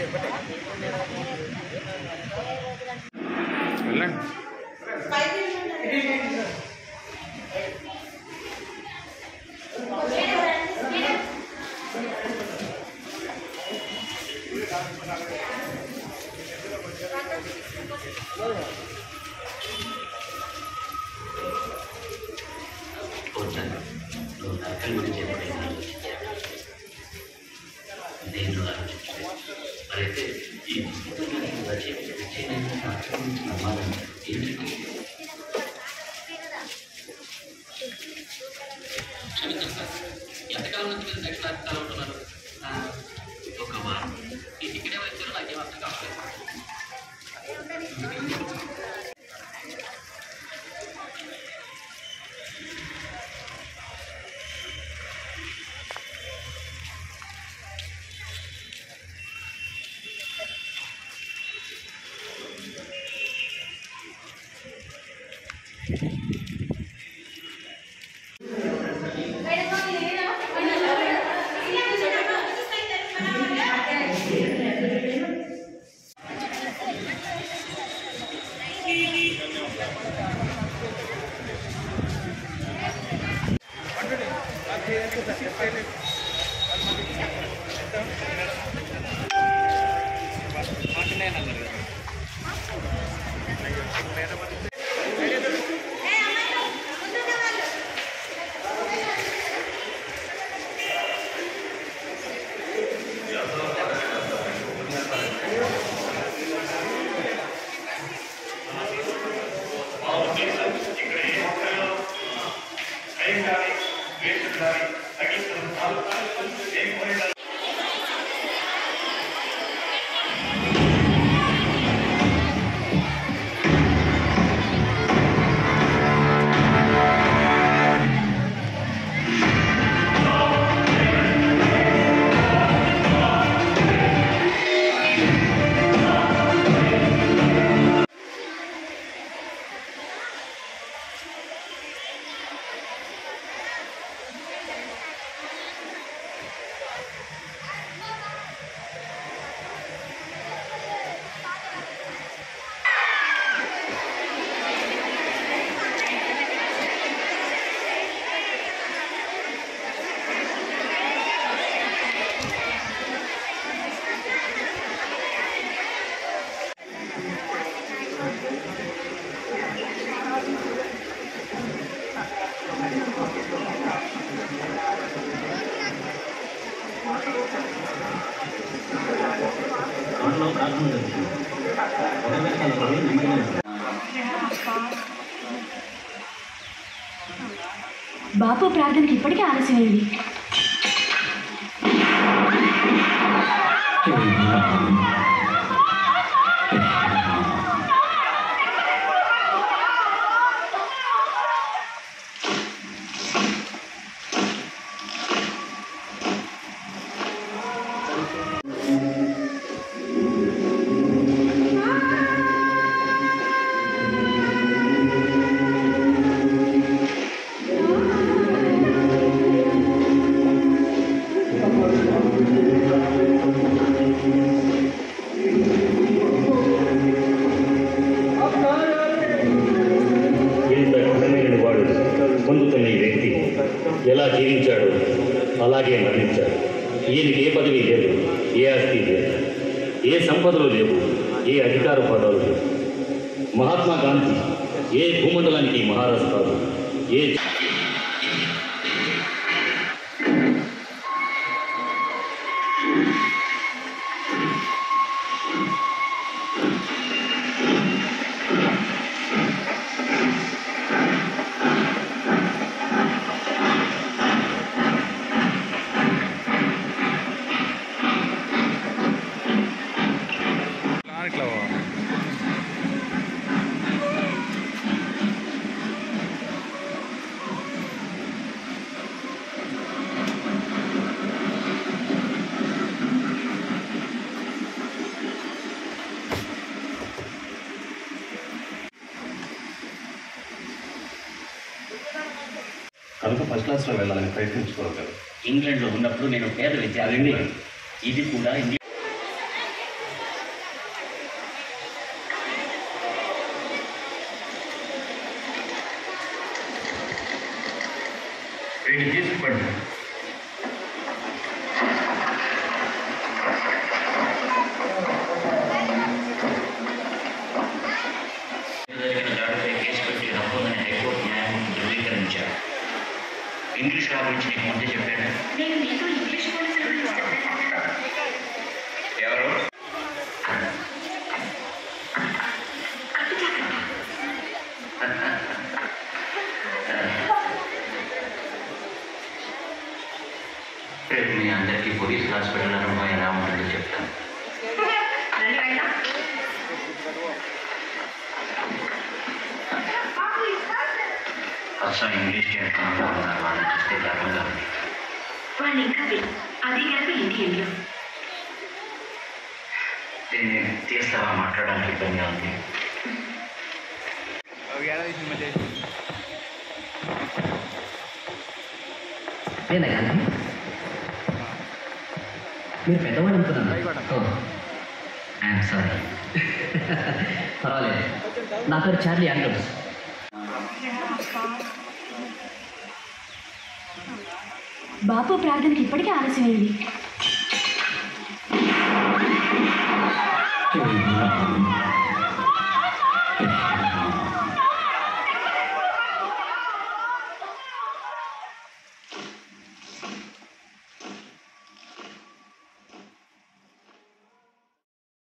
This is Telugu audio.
వెళ్ళండి పోతాను నువ్వు నరకం గురించి ఎప్పుడైనా ఆలోచించాను నేను ఆలోచించలేదు మరైతే ఈ పుస్తకాన్ని రచయిత రచయిత నరకం గురించి నమ్మాలని ఏంటంటే క్షమించండి సార్ ఎంతకాలం నుంచి మీరు దక్షిణ రాజస్థాన్ ఉంటున్నారు ఆ, ఒక వారం ఈ టికెట్ వచ్చారో నాకేం అర్థం కావట్లేదు దాంట్లో ప్రార్థన జరుగుతుంది మొదటి కలపడి నిమజ్జనం బాపు ప్రార్థనకి ఇప్పటికే ఆలస్యమైంది ఇంత ఘనమైన వాడు పొందుతున్న ఈ వ్యక్తి ఎలా జీవించాడో అలాగే మరణించాడు ఈయనకి ఏ పదవి లేదు ఏ ఆస్తి లేదు ఏ సంపదలు లేవు ఏ అధికార పదాలు లేవు మహాత్మా గాంధీ ఏ భూమండలానికి మహారాజు కాదు ఏ ఇట్లా పోవాలి. కనుక ఫస్ట్ క్లాస్లో వెళ్ళాలని ప్రయత్నించుకోగలరు ఇంగ్లాండ్లో ఉన్నప్పుడు నేను పేద విద్యార్థిని ఇది కూడా ఇంగ్లాండ్ వీడిని తీసుకుపండి జరిగిన దాడిపై కేసు పెట్టి తప్పదని హైకోర్టు న్యాయమూర్తి ధృవీకరించారు ఇంగ్లీష్ లా గురించి నీకు ముందే చెప్పాను నేను నీతో ఇంగ్లీష్ పోలీసుల గురించి చెప్పాను ఎవరు రేపు మీ అందరికీ పోలీస్ హాస్పిటల్ అనుభవం ఎలా ఉంటుందో చెప్తాను రండి వెళ్దాం అసలు ఇంగ్లీష్ చేస్తున్నాను ఉన్నారు వాళ్ళని చూస్తే గర్వంగా ఉంది వాళ్ళు ఇంకా వీ- అది కాదు ఇండియన్లు దీన్ని తీస్తావా మాట్లాడడానికి ఇబ్బందిగా ఉంది నేనే కానీ మీరు పెద్దవాడు అనుకున్నాను ఐఎమ్ సారీ పర్వాలేదు నా పేరు చార్లీ ఆండ్రూస్ బాపు ప్రార్థనకి ఇప్పటికే ఆలస్యమైంది